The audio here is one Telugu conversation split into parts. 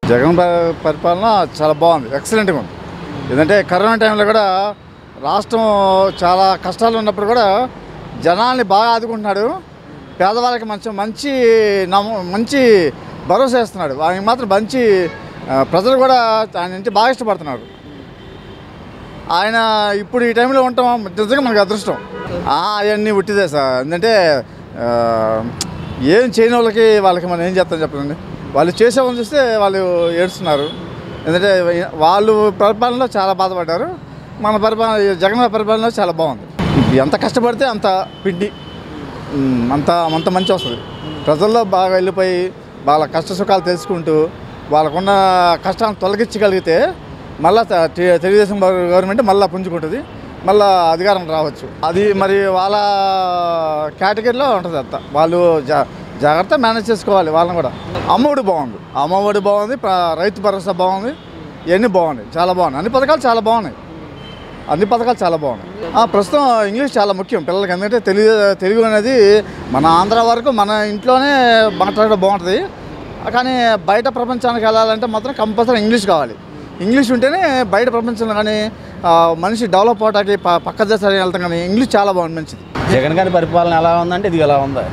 జగన్ ప- పరిపాలన చాలా బాగుంది ఎక్సలెంట్గా ఉంది ఎందుకంటే కరోనా టైంలో కూడా రాష్ట్రం చాలా కష్టాలు ఉన్నప్పుడు కూడా జనాల్ని బాగా ఆదుకుంటున్నాడు పేదవాళ్ళకి మంచి మంచి నమ్మ మంచి భరోసా ఇస్తున్నాడు ఆయనకి మాత్రం మంచి ఆ, ప్రజలు కూడా ఆయన నుంచి బాగా ఇష్టపడుతున్నారు ఆయన ఇప్పుడు ఈ టైంలో ఉండటం నిజంగా మనకు అదృష్టం ఆ, అవన్నీ ఉట్టిదే సార్ ఎందుకంటే ఆ, ఏం చేయని వాళ్ళకి వాళ్ళకి మనం ఏం చేస్తాం చెప్పండి వాళ్ళు చేసే వాళ్ళని చూస్తే వాళ్ళు ఏడుస్తున్నారు ఎందుకంటే వాళ్ళు పరిపాలనలో చాలా బాధపడ్డారు మన పరిపాలన జగన్ పరిపాలనలో చాలా బాగుంది ఎంత కష్టపడితే అంత పిండి ఉమ్, అంత అంత మంచి వస్తుంది ప్రజల్లో బాగా వెళ్ళిపోయి వాళ్ళ కష్ట సుఖాలు తెలుసుకుంటూ వాళ్ళకున్న కష్టాలను తొలగించగలిగితే మళ్ళీ తెలుగుదేశం గవ- గవర్నమెంట్ మళ్ళీ పుంజుకుంటుంది మళ్ళీ అధికారం రావచ్చు అది మరి వాళ్ళ కేటగిరీలో ఉంటుంది అంత వాళ్ళు జా జాగ్రత్త మేనేజ్ చేసుకోవాలి వాళ్ళని కూడా అమ్మఒడి బాగుంది అమ్మఒడి బాగుంది ప్ర- రైతు భరోసా బాగుంది ఇవన్నీ బాగున్నాయి చాలా బాగున్నాయి అన్ని పథకాలు చాలా బాగున్నాయి అన్ని పథకాలు చాలా బాగున్నాయి ఆ, ప్రస్తుతం ఇంగ్లీష్ చాలా ముఖ్యం పిల్లలకి ఎందుకంటే తెలుగు తెలుగు అనేది మన ఆంధ్ర వరకు మన ఇంట్లోనే మాట్లాడడం బాగుంటుంది కానీ బయట ప్రపంచానికి వెళ్ళాలంటే మాత్రం కంపల్సరీ ఇంగ్లీష్ కావాలి ఇంగ్లీష్ ఉంటేనే బయట ప్రపంచంలో కానీ ఆ, మనిషి డెవలప్ అవడానికి ప- పక్క దేశాలకు వెళ్తాం కానీ ఇంగ్లీష్ చాలా బాగుంది మంచిది జగన్ గారి పరిపాలన ఎలా ఉందంటే ఇది ఎలా ఉంది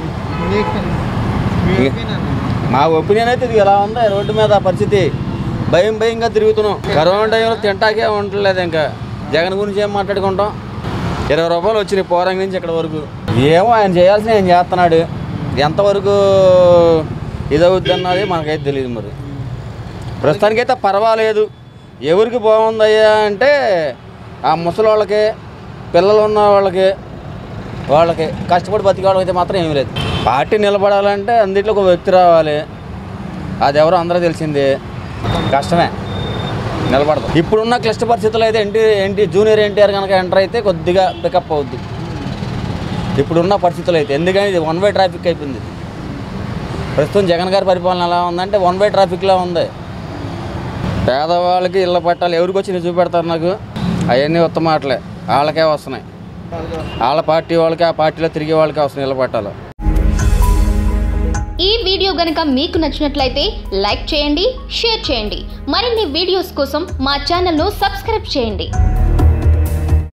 మా ఒపీనియన్ అయితే ఇది ఎలా ఉంది రోడ్డు మీద పరిస్థితి భయం భయంగా తిరుగుతున్నాం కరోనా టైంలో తింటాకే ఉండలేదు ఇంకా జగన్ గురించి ఏం మాట్లాడుకుంటాం ఇరవై రూపాయలు వచ్చినాయి పోరంగి నుంచి ఇక్కడ వరకు ఏమో ఆయన చేయాల్సిన ఆయన చేస్తున్నాడు ఎంతవరకు ఇదవుద్ది అన్నది మనకైతే తెలియదు మరి ప్రస్తుతానికైతే పర్వాలేదు ఎవరికి బాగుందయ్యా అంటే ఆ ముసలి వాళ్ళకి పిల్లలు ఉన్న వాళ్ళకి వాళ్ళకి కష్టపడి బతికే వాళ్ళకైతే మాత్రం ఏమీ లేదు పార్టీ నిలబడాలంటే అందులో ఒక వ్యక్తి రావాలి అది ఎవరో అందరూ తెలిసిందే కష్టమే నిలబడదు ఇప్పుడున్న క్లిష్ట పరిస్థితుల్లో అయితే ఎన్టీ ఎన్టీ జూనియర్ ఎన్టీఆర్ కనుక ఎంటర్ అయితే కొద్దిగా పికప్ అవుద్ది ఇప్పుడున్న పరిస్థితులు అయితే ఎందుకని ఇది వన్ వే ట్రాఫిక్ అయిపోయింది ప్రస్తుతం జగన్ గారి పరిపాలన ఎలా ఉందంటే వన్ వే ట్రాఫిక్లా ఉంది పేదవాళ్ళకి ఇళ్ళ పట్టాలు ఎవరికి వచ్చి నేను చూపెడతారు నాకు అవన్నీ ఉత్తమ మాటలే వాళ్ళకే వస్తున్నాయి వాళ్ళ పార్టీ వాళ్ళకి ఆ పార్టీలో తిరిగే వాళ్ళకి వస్తున్నాయి ఇళ్ళ పట్టాలు ఈ వీడియో గనుక మీకు నచ్చినట్లయితే లైక్ చేయండి షేర్ చేయండి మరిన్ని వీడియోస్ కోసం మా ఛానల్ను సబ్స్క్రైబ్ చేయండి